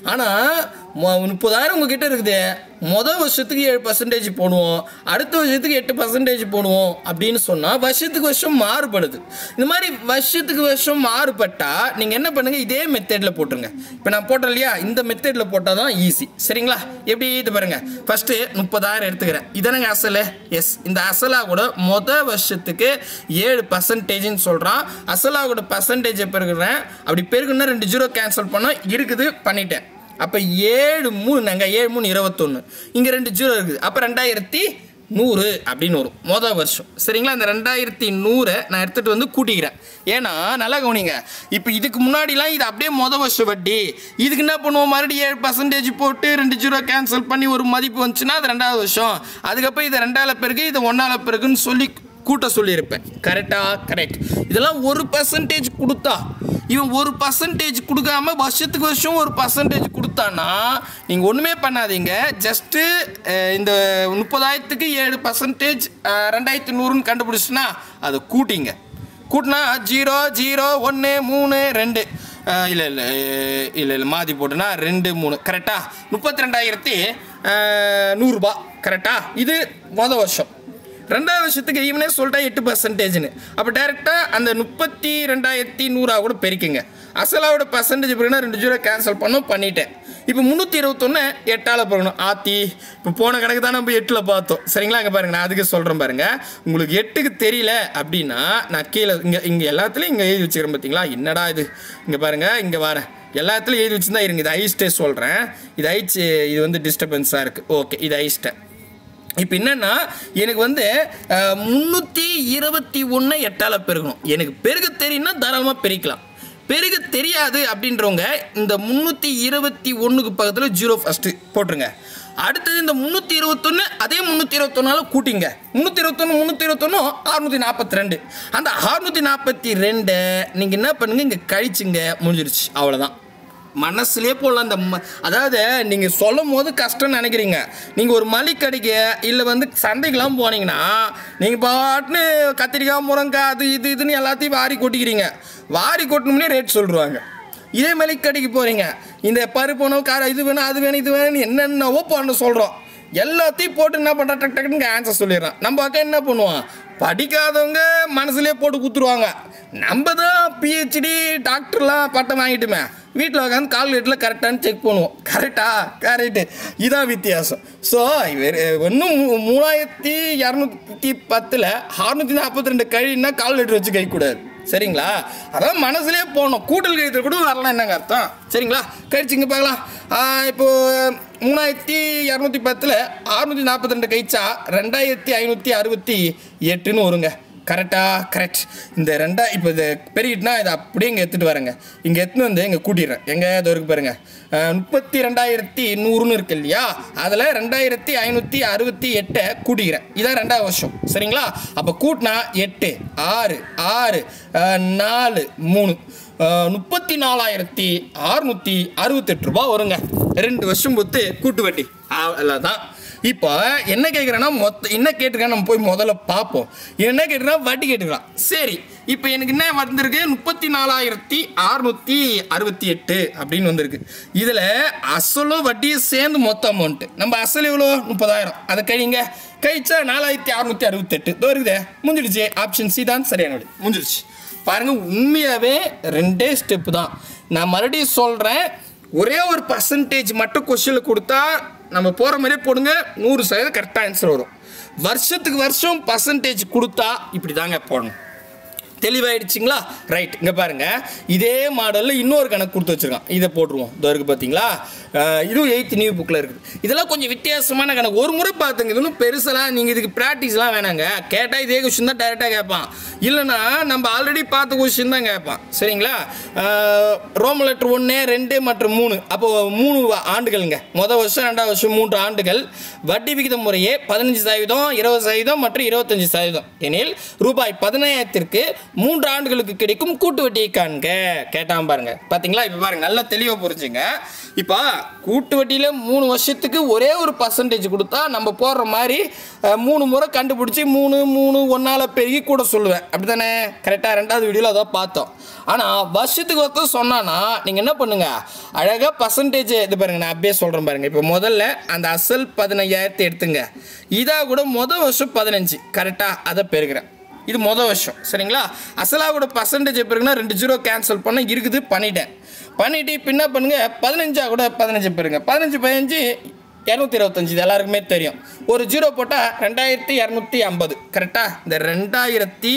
ஆனால் முப்பதாயிரம் உங்ககிட்ட இருக்குது மொதல் வருஷத்துக்கு ஏழு பர்சன்டேஜ் போடுவோம் அடுத்த வருஷத்துக்கு எட்டு பர்சன்டேஜ் போடுவோம் அப்படின்னு சொன்னால் வருஷத்துக்கு வருஷம் மாறுபடுது இந்த மாதிரி வருஷத்துக்கு வருஷம் மாறுபட்டா நீங்கள் என்ன பண்ணுங்கள் இதே மெத்தடில் போட்டுருங்க இப்போ நான் போட்டேன் இல்லையா இந்த மெத்தடில் போட்டால் தான் ஈஸி சரிங்களா எப்படி இது பாருங்க ஃபஸ்ட்டு முப்பதாயிரம் எடுத்துக்கிறேன் இதானங்க அசல் எஸ் இந்த அசலாக கூட மொதல் வருஷத்துக்கு ஏழு பர்சன்டேஜ்னு சொல்கிறான் அசலாக கூட பர்சன்டேஜை பெருக்கிறேன் அப்படி பெருக்குன்னா ரெண்டு ஜீரோ கேன்சல் பண்ணால் இருக்குது பண்ணிட்டேன் அப்போ ஏழு மூணு நாங்கள் ஏழு மூணு இருபத்தொன்று இங்கே ரெண்டு ஜீரோ இருக்குது அப்போ ரெண்டாயிரத்தி நூறு அப்படின்னு வரும் மொதல் வருஷம் சரிங்களா இந்த ரெண்டாயிரத்தி நூறை நான் எடுத்துகிட்டு வந்து கூட்டிக்கிறேன் ஏன்னா நல்லா கவனிங்க இப்போ இதுக்கு முன்னாடிலாம் இது அப்படியே மொதல் வருஷம் வட்டி இதுக்கு என்ன பண்ணுவோம் மறுபடியும் ஏழு பர்சன்டேஜ் போட்டு ரெண்டு ஜீரோ கேன்சல் பண்ணி ஒரு மதிப்பு வந்துச்சுன்னா அது ரெண்டாவது வருஷம் அதுக்கப்புறம் இது ரெண்டாவது பிறகு இது ஒன்றாவது பிறகுன்னு சொல்லி கூட்ட சொல்லியிருப்பேன் கரெக்டா கரெக்ட் இதெல்லாம் ஒரு பர்சன்டேஜ் கொடுத்தா இவன் ஒரு பர்சன்டேஜ் கொடுக்காம வருஷத்துக்கு வருஷம் ஒரு பர்சன்டேஜ் கொடுத்தானா நீங்கள் ஒன்றுமே பண்ணாதீங்க ஜஸ்ட்டு இந்த முப்பதாயிரத்துக்கு ஏழு பர்சன்டேஜ் ரெண்டாயிரத்தி நூறுன்னு கண்டுபிடிச்சுன்னா அதை கூட்டிங்க கூட்டினா ஜீரோ ஜீரோ ஒன்று மூணு ரெண்டு இல்லை இல்லை இல்லை இல்லை மாற்றி போட்டுனா ரெண்டு மூணு கரெக்டா முப்பத்தி ரெண்டாயிரத்தி நூறுரூபா கரெக்டா இது மொதல் வருஷம் ரெண்டாவது வருஷத்துக்கு இவனே சொல்லிட்டா எட்டு பர்சன்டேஜ்னு அப்போ டேரெக்டாக அந்த முப்பத்தி ரெண்டாயிரத்தி நூறா கூட பெருக்குங்க அசலாவோட பர்சன்டேஜ் பிறகுனா ரெண்டு ஜீரோ கேன்சல் பண்ணும் பண்ணிட்டேன் இப்போ முந்நூற்றி இருபத்தொன்று எட்டால் போகணும் ஆத்தி இப்போ போன கணக்கு தான் நம்ம எட்டில் பார்த்தோம் சரிங்களா அங்கே பாருங்க நான் அதுக்கு சொல்கிறேன் பாருங்க உங்களுக்கு எட்டுக்கு தெரியல அப்படின்னா நான் கீழே இங்கே இங்கே எல்லாத்துலேயும் இங்கே எழுதி வச்சுக்கிறேன் பார்த்தீங்களா என்னடா இது இங்கே பாருங்க இங்கே வரேன் எல்லாத்துலையும் எழுதி வச்சுருந்தா இருங்க இது ஐஸ்டே சொல்கிறேன் இது ஐச்சு இது வந்து டிஸ்டர்பன்ஸாக இருக்குது ஓகே இது ஐஸ்டேன் இப்போ என்னன்னா எனக்கு வந்து முந்நூற்றி இருபத்தி ஒன்று எட்டால் பெருகணும் எனக்கு பெருக தெரியும்னா தாராளமாக பெருக்கலாம் பெருக தெரியாது அப்படின்றவங்க இந்த முந்நூற்றி இருபத்தி ஒன்றுக்கு பக்கத்தில் ஜீரோ ஃபஸ்ட்டு போட்டுருங்க அடுத்தது இந்த முந்நூற்றி இருபத்தொன்று அதே முந்நூற்றி இருபத்தொன்னால கூட்டிங்க முந்நூற்றி இருபத்தொன்று முந்நூற்றி இருபத்தொன்று அறுநூற்றி நாற்பத்தி ரெண்டு அந்த அறுநூற்றி நாற்பத்தி ரெண்டை நீங்கள் என்ன பண்ணுங்க இங்கே கழிச்சுங்க முடிஞ்சிருச்சு அவ்வளோதான் மனசுலேயே போடலாம் அந்த ம- அதாவது நீங்கள் சொல்லும் போது கஷ்டம்னு நினைக்கிறீங்க நீங்கள் ஒரு மளிகை கடைக்கு இல்லை வந்து சந்தைக்கெலாம் போனீங்கன்னா நீங்கள் பாட்டுன்னு கத்திரிக்காய் முருங்காய் அது இது இதுன்னு எல்லாத்தையும் வாரி கொட்டிக்கிறீங்க வாரி கொட்டணும்னே ரேட் சொல்லிடுவாங்க இதே மளிகை கடைக்கு போகிறீங்க இந்த பருப்பு வேணும் காரம் இது வேணும் அது வேணும் இது வேணும்னு என்னென்னவோ பண்ண சொல்கிறோம் எல்லாத்தையும் போட்டு என்ன பண்ணுறா டக் டக்குன்னு ஆன்சர் சொல்லிடுறான் நம்ம அக்கா என்ன பண்ணுவோம் படிக்காதவங்க மனசுலேயே போட்டு குத்துருவாங்க நம்ம தான் பிஹெச்டி டாக்டர்லாம் பட்டம் வாங்கிட்டுமே வீட்டில் உட்காந்து கால்குலேட்டில் கரெக்டானு செக் பண்ணுவோம் கரெக்டா கரெக்டு இதான் வித்தியாசம் ஸோ இன்னும் மூணாயிரத்தி இரநூத்தி பத்தில் அறுநூற்றி நாற்பத்தி ரெண்டு கழின்னா கால்குலேட்டர் வச்சு கைக்கூடாது சரிங்களா அதான் மனசுலேயே போகணும் கூட்டல் கழித்தல் கூட வரலாம் என்னங்க அர்த்தம் சரிங்களா கழிச்சிங்க பார்க்கலாம் ஆ, இப்போ மூணாயிரத்தி இரநூத்தி பத்தில் அறுநூற்றி நாற்பத்தி ரெண்டு கழிச்சா ரெண்டாயிரத்தி ஐநூற்றி அறுபத்தி எட்டுன்னு வருங்க கரெக்டா கரெக்ட் இந்த ரெண்டா இப்போ இது பெருகிட்டுனா இதை அப்படியே இங்கே எடுத்துகிட்டு வரேங்க இங்கே எடுத்துன்னு வந்து இங்கே கூட்டிடுறேன் எங்கே இது இருக்கு பாருங்க அஹ், முப்பத்தி ரெண்டாயிரத்தி நூறுன்னு இருக்கு இல்லையா அதில் ரெண்டாயிரத்தி ஐநூற்றி அறுபத்தி எட்டை கூட்டிக்கிறேன் இதான் ரெண்டாவது வருஷம் சரிங்களா அப்போ கூட்டினா எட்டு ஆறு ஆறு அஹ், நாலு மூணு அஹ், முப்பத்தி நாலாயிரத்தி அறுநூற்றி அறுபத்தெட்டு ரூபா வருங்க ரெண்டு வருஷம் பொத்து கூட்டு வட்டி அவ்வளோதான் இப்போ என்ன கேட்குறேன்னா மொத்த என்ன கேட்டிருக்கேன் நம்ம போய் முதல்ல பார்ப்போம் என்ன கேட்டிருக்கா வட்டி கேட்டுக்கலாம் சரி இப்போ எனக்கு என்ன வந்திருக்கு முப்பத்தி நாலாயிரத்தி அறுநூற்றி அறுபத்தி எட்டு அப்படின்னு வந்திருக்கு இதில் அசலும் வட்டியும் சேர்ந்து மொத்த அமௌண்ட்டு நம்ம அசல் எவ்வளோ முப்பதாயிரம் அதை கழிங்க கழிச்சா நாலாயிரத்தி அறுநூற்றி அறுபத்தெட்டு இதோ இருக்குதே முடிஞ்சிடுச்சு ஆப்ஷன் சி தான் சரியான விடை முடிஞ்சிடுச்சு பாருங்க உண்மையாகவே ரெண்டே ஸ்டெப்பு தான் நான் மறுபடியும் சொல்கிறேன் ஒரே ஒரு பர்சன்டேஜ் மட்டும் கொஸ்டினில் கொடுத்தா நம்ம போகிற மாதிரியே போடுங்க நூறு சதவீதம் கரெக்டாக ஆன்சர் வரும் வருஷத்துக்கு வருஷம் பர்சன்டேஜ் கொடுத்தா இப்படி தாங்க போடணும் தெளிவாயிடுச்சுங்களா ரைட் இங்கே பாருங்க இதே மாடலில் இன்னொரு கணக்கு கொடுத்து வச்சிருக்கான் இதை போட்டுருவோம் இதோ இருக்கு பார்த்தீங்களா அஹ் இதுவும் எயித் நியூ புக்கில் இருக்குது இதெல்லாம் கொஞ்சம் வித்தியாசமான கணக்கு ஒரு முறை பார்த்துங்க இது ஒன்றும் பெருசெல்லாம் நீங்கள் இதுக்கு ப்ராக்டிஸ்லாம் வேணாங்க கேட்டால் இதே கொஸ்டின் தான் டைரெக்டாக கேட்பான் இல்லைன்னா நம்ம ஆல்ரெடி பார்த்த கொஸ்டின் தான் கேட்பான் சரிங்களா ரோம் லெட்டர் ஒன்று ரெண்டு மற்றும் மூணு அப்போ மூணு ஆண்டுகள்ங்க மொதல் வருஷம் ரெண்டாவது வருஷம் மூன்று ஆண்டுகள் வட்டி விகிதம் முறையே பதினஞ்சு சதவீதம் இருபது சதவீதம் மற்றும் இருபத்தஞ்சு சதவீதம் எனில் ரூபாய் பதினாயிரத்திற்கு மூன்று ஆண்டுகளுக்கு கிடைக்கும் கூட்டு வட்டியை காண்க கேட்டான் பாருங்க பாத்தீங்களா இப்போ பாருங்க நல்லா தெளிவாக புரிஞ்சுங்க இப்போ கூட்டு வட்டியில் மூணு வருஷத்துக்கு ஒரே ஒரு பர்சன்டேஜ் கொடுத்தா நம்ம போடுற மாதிரி அஹ், மூணு முறை கண்டுபிடிச்சி மூணு மூணு ஒன்றால் பெருகி கூட சொல்லுவேன் அப்படி தானே கரெக்டாக ரெண்டாவது வீடியோவில் அதான் பார்த்தோம் ஆனால் வருஷத்துக்கு ஒருத்தர் சொன்னான்னா நீங்கள் என்ன பண்ணுங்க அழகாக பர்சன்டேஜ் இது பாருங்க நான் அப்படியே சொல்கிறேன் பாருங்க இப்போ முதல்ல அந்த அசல் பதினையாயிரத்தை எடுத்துங்க இதாக கூட முதல் வருஷம் பதினஞ்சு கரெக்டாக அதை பெருகிறேன் இது மொதல் வருஷம் சரிங்களா அசலாக கூட பர்சன்டேஜ் பெருகுனா ரெண்டு ஜீரோ கேன்சல் பண்ண இருக்குது பண்ணிட்டேன் பண்ணிட்டு இப்போ என்ன பண்ணுங்க பதினஞ்சா கூட பதினஞ்சு பெருங்க பதினஞ்சு பதினஞ்சு இரநூத்தி இருபத்தஞ்சி இது எல்லாருக்குமே தெரியும் ஒரு ஜீரோ போட்டால் ரெண்டாயிரத்தி இரநூத்தி ஐம்பது கரெக்டாக இந்த ரெண்டாயிரத்தி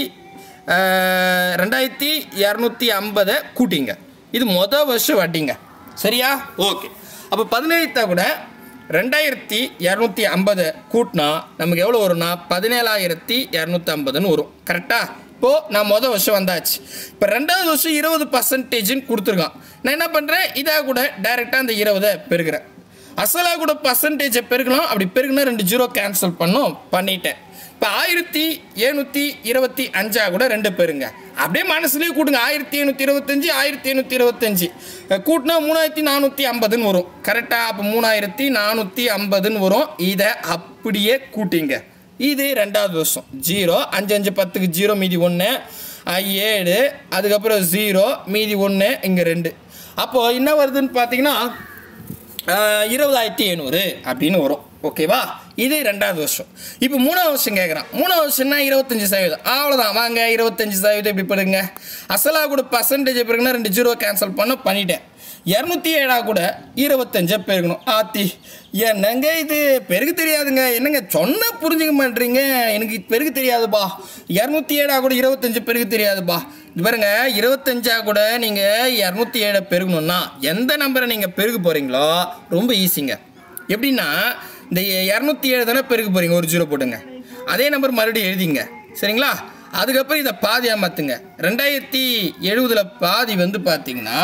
அஹ், ரெண்டாயிரத்தி இரநூத்தி ஐம்பதை கூட்டிங்க இது மொதல் வருஷம் வட்டிங்க சரியா ஓகே அப்போ பதினேழத்தா கூட ரெண்டாயிரத்தி இரநூத்தி ஐம்பதை கூட்டினா நமக்கு எவ்வளோ வரும்னா பதினேழாயிரத்தி இரநூத்தி ஐம்பதுன்னு வரும் கரெக்டாக இப்போது நான் மொதல் வருஷம் வந்தாச்சு இப்போ ரெண்டாவது வருஷம் இருபது பர்சன்டேஜ்னு கொடுத்துருக்கான் நான் என்ன பண்ணுறேன் இதாக கூட டைரெக்டாக அந்த இருபதை பெருகிறேன் அசலாக கூட பர்சன்டேஜை பெருக்கலாம் அப்படி பெருகுனா ரெண்டு ஜீரோ கேன்சல் பண்ணும் பண்ணிட்டேன் இப்போ ஆயிரத்தி எழுநூற்றி இருபத்தி அஞ்சா கூட ரெண்டு பேருங்க அப்படியே மனசுலேயே கூட்டுங்க ஆயிரத்தி எழுநூற்றி இருபத்தஞ்சி ஆயிரத்தி எழுநூற்றி இருபத்தஞ்சி கூட்டினா மூணாயிரத்தி நானூற்றி ஐம்பதுன்னு வரும் கரெக்டாக அப்போ மூணாயிரத்தி நானூற்றி ஐம்பதுன்னு வரும் இதை அப்படியே கூட்டிங்க இது ரெண்டாவது வருஷம் ஜீரோ அஞ்சு அஞ்சு பத்துக்கு ஜீரோ மீதி ஒன்று ஏழு அதுக்கப்புறம் ஜீரோ மீதி ஒன்று இங்கே ரெண்டு அப்போது என்ன வருதுன்னு பார்த்தீங்கன்னா ஆஹ், இருபதாயிரத்தி ஐநூறு அப்படின்னு வரும் ஓகேவா இது ரெண்டாவது வருஷம் இப்போ மூணாவது வருஷம் கேட்குறான் மூணாவது வருஷம்னா இருபத்தஞ்சி சதவீதம் அவ்வளோதான் வாங்க இருபத்தஞ்சி சதவீதம் இப்படி படுங்க அசலாக கூட பர்சன்டேஜ் பிறகுனா ரெண்டு ஜீரோ கேன்சல் பண்ண பண்ணிட்டேன் இரநூத்தி ஏழா கூட இருபத்தஞ்சா பெருகணும் ஆத்தி என்னங்க இது பெருகு தெரியாதுங்க என்னங்க சொன்ன புரிஞ்சுக்க மாட்டீங்க எனக்கு பெருகு தெரியாதுப்பா இரநூத்தி ஏழா கூட இருபத்தஞ்சு பெருகு தெரியாதுப்பா இது பாருங்க இருபத்தஞ்சா கூட நீங்கள் இரநூத்தி ஏழை பெருகணும்னா எந்த நம்பரை நீங்கள் பெருக போகிறீங்களோ ரொம்ப ஈஸிங்க எப்படின்னா இந்த இரநூத்தி ஏழு தானே பெருக போகிறீங்க ஒரு ஜீரோ போட்டுங்க அதே நம்பர் மறுபடியும் எழுதிங்க சரிங்களா அதுக்கப்புறம் இதை பாதியாக மாற்றுங்க ரெண்டாயிரத்தி எழுபதில் பாதி வந்து பார்த்தீங்கன்னா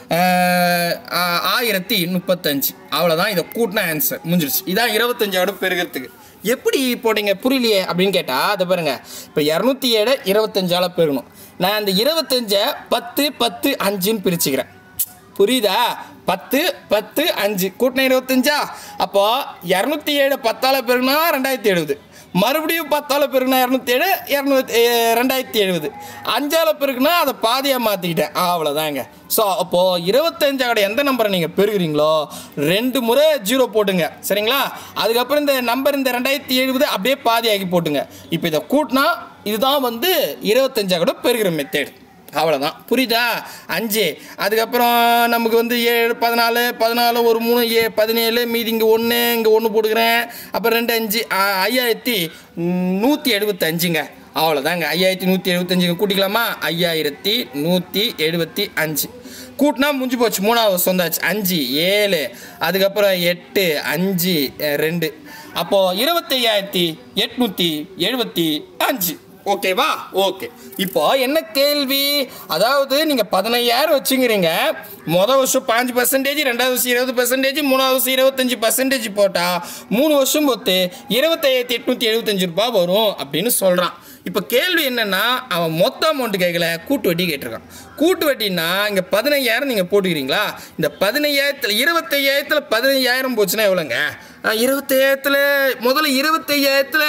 ஆஹ், ஆ- ஆயிரத்தி முப்பத்தஞ்சு அவ்வளோதான் இதை கூட்டின ஆன்சர் முடிஞ்சிருச்சு இதான் இருபத்தஞ்சோட பெருகிறதுக்கு எப்படி போட்டீங்க புரியலையே அப்படின்னு கேட்டால் அதை பாருங்க இப்போ இரநூத்தி ஏழு இருபத்தஞ்சால பெருகணும் நான் அந்த இருபத்தஞ்சை பத்து பத்து அஞ்சுன்னு பிரிச்சுக்கிறேன் புரியுதா பத்து பத்து அஞ்சு கூட்டின இருபத்தஞ்சா அப்போ இரநூத்தி ஏழு பத்தால பெருனா ரெண்டாயிரத்தி எழுபது மறுபடியும் பத்தால பெருனா இரநூத்தி ஏழு இரநூத்தி ரெண்டாயிரத்தி எழுபது அஞ்சால பெருக்குனா அதை பாதியாக மாற்றிக்கிட்டேன் அவ்வளோதாங்க ஸோ அப்போது இருபத்தஞ்சாவோட எந்த நம்பரை நீங்கள் பெருகிறீங்களோ ரெண்டு முறை ஜீரோ போட்டுங்க சரிங்களா அதுக்கப்புறம் இந்த நம்பர் இந்த ரெண்டாயிரத்தி எழுபது அப்படியே பாதியாக்கி போட்டுங்க இப்போ இதை கூட்டினா இதுதான் வந்து இருபத்தஞ்சா கூட பெருகிற மெத்தேடு அவ்வளோதான் புரியுதா அஞ்சு அதுக்கப்புறம் நமக்கு வந்து ஏழு பதினாலு பதினாலு ஒரு மூணு ஏ பதினேழு மீதி இங்கே ஒன்று இங்கே ஒன்று போட்டுக்கிறேன் அப்புறம் ரெண்டு அஞ்சு ஆ, ஐயாயிரத்தி நூற்றி எழுபத்தஞ்சுங்க அவ்வளோதாங்க ஐயாயிரத்தி நூற்றி எழுபத்தஞ்சுங்க கூட்டிக்கலாமா ஐயாயிரத்தி நூற்றி எழுபத்தி அஞ்சு கூட்டினா முடிஞ்சு போச்சு மூணாவது வருஷம் வந்தாச்சு அஞ்சு ஏழு அதுக்கப்புறம் எட்டு அஞ்சு அஹ், ரெண்டு அப்போது இருபத்தையாயிரத்தி எட்நூற்றி எழுபத்தி அஞ்சு ஓகேவா ஓகே இப்போ என்ன கேள்வி அதாவது நீங்கள் பதினையாயிரம் வச்சுங்கிறீங்க மொதல் வருஷம் பாஞ்சு பர்சன்டேஜ் ரெண்டாவது வருஷம் இருபது பர்சன்டேஜ் மூணாவது வருஷம் இருபத்தஞ்சி பர்சன்டேஜ் போட்டால் மூணு வருஷம் பொறுத்து இருபத்தையாயிரத்தி எட்நூற்றி எழுபத்தஞ்சு ரூபாய் வரும் அப்படின்னு சொல்கிறான் இப்போ கேள்வி என்னன்னா அவன் மொத்த அமௌண்ட் கேட்கல கூட்டு வட்டி கேட்டிருக்கான் கூட்டு வட்டின்னா இங்கே பதினையாயிரம் நீங்கள் போட்டுக்கிறீங்களா இந்த பதினையாயிரத்தில் இருபத்தையாயிரத்தில் பதினையாயிரம் போச்சுன்னா எவ்வளோங்க இருபத்தையாயிரத்தில் முதல்ல இருபத்தையாயிரத்தில்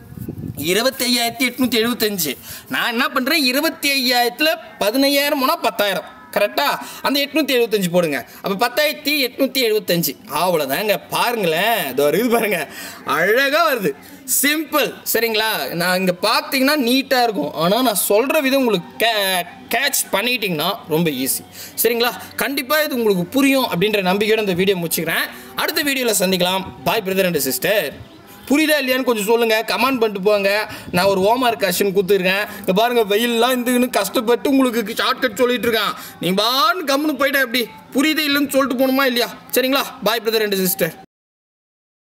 இருபத்தி ஐயாயிரத்தி எட்நூற்றி எழுபத்தஞ்சு நான் என்ன பண்ணுறேன் இருபத்தி ஐயாயிரத்தில் பதினையாயிரம் போனால் பத்தாயிரம் கரெக்டா அந்த எட்நூற்றி எழுபத்தஞ்சு போடுங்க அப்போ பத்தாயிரத்தி எட்நூற்றி எழுபத்தஞ்சு அவ்வளோதாங்க பாருங்களேன் இதோ இது பாருங்க அழகாக வருது சிம்பிள் சரிங்களா நான் இங்கே பார்த்தீங்கன்னா நீட்டாக இருக்கும் ஆனால் நான் சொல்கிற விதம் உங்களுக்கு கே கேட்ச் பண்ணிக்கிட்டிங்கன்னா ரொம்ப ஈஸி சரிங்களா கண்டிப்பாக இது உங்களுக்கு புரியும் அப்படின்ற நம்பிக்கையோட இந்த வீடியோ முடிச்சுக்கிறேன் அடுத்த வீடியோவில் சந்திக்கலாம் பாய் பிரதர் அண்ட் சிஸ்டர் புரியுதா இல்லையான்னு கொஞ்சம் சொல்லுங்கள் கமெண்ட் பண்ணிட்டு போங்க நான் ஒரு ஹோம்ஒர்க் கஷன் கொடுத்துருக்கேன் இங்கே பாருங்கள் வெயில்லாம் இருந்துன்னு கஷ்டப்பட்டு உங்களுக்கு ஷார்ட்கட் சொல்லிட்டு இருக்கேன் நீ பான்னு கம்முன்னு போயிட்டா எப்படி புரியுது இல்லைன்னு சொல்லிட்டு போகணுமா இல்லையா சரிங்களா பாய் பிரதர் ரெண்டு சிஸ்டர்